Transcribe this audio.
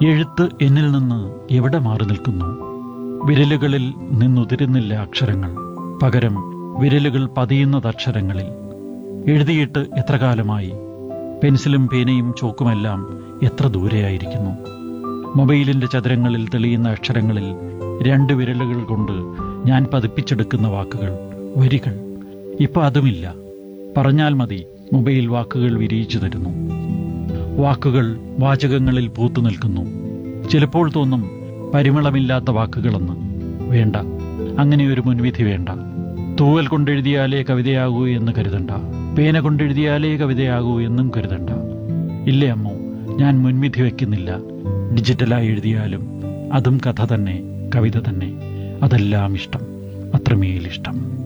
എഴുത്ത് എന്നിൽ നിന്ന് എവിടെ മാറി നിൽക്കുന്നു വിരലുകളിൽ നിന്നുതിരുന്നില്ല അക്ഷരങ്ങൾ പകരം വിരലുകൾ പതിയുന്നത് അക്ഷരങ്ങളിൽ എഴുതിയിട്ട് എത്ര കാലമായി പെൻസിലും പേനയും ചോക്കുമെല്ലാം എത്ര ദൂരെയായിരിക്കുന്നു മൊബൈലിന്റെ ചതുരങ്ങളിൽ തെളിയുന്ന അക്ഷരങ്ങളിൽ രണ്ട് വിരലുകൾ കൊണ്ട് ഞാൻ പതിപ്പിച്ചെടുക്കുന്ന വാക്കുകൾ വരികൾ ഇപ്പൊ അതുമില്ല പറഞ്ഞാൽ മതി മൊബൈൽ വാക്കുകൾ വിരിയിച്ചു തരുന്നു വാക്കുകൾ വാചകങ്ങളിൽ പൂത്തു നിൽക്കുന്നു ചിലപ്പോൾ തോന്നും പരിമളമില്ലാത്ത വാക്കുകളെന്ന് വേണ്ട അങ്ങനെ ഒരു മുൻവിധി വേണ്ട തൂവൽ കൊണ്ടെഴുതിയാലേ കവിതയാകൂ എന്ന് കരുതണ്ട പേന കൊണ്ടെഴുതിയാലേ കവിതയാകൂ എന്നും കരുതണ്ട ഇല്ലേ അമ്മോ ഞാൻ മുൻവിധി വയ്ക്കുന്നില്ല ഡിജിറ്റലായി എഴുതിയാലും അതും കഥ തന്നെ കവിത തന്നെ അതെല്ലാം ഇഷ്ടം അത്രമേൽ ഇഷ്ടം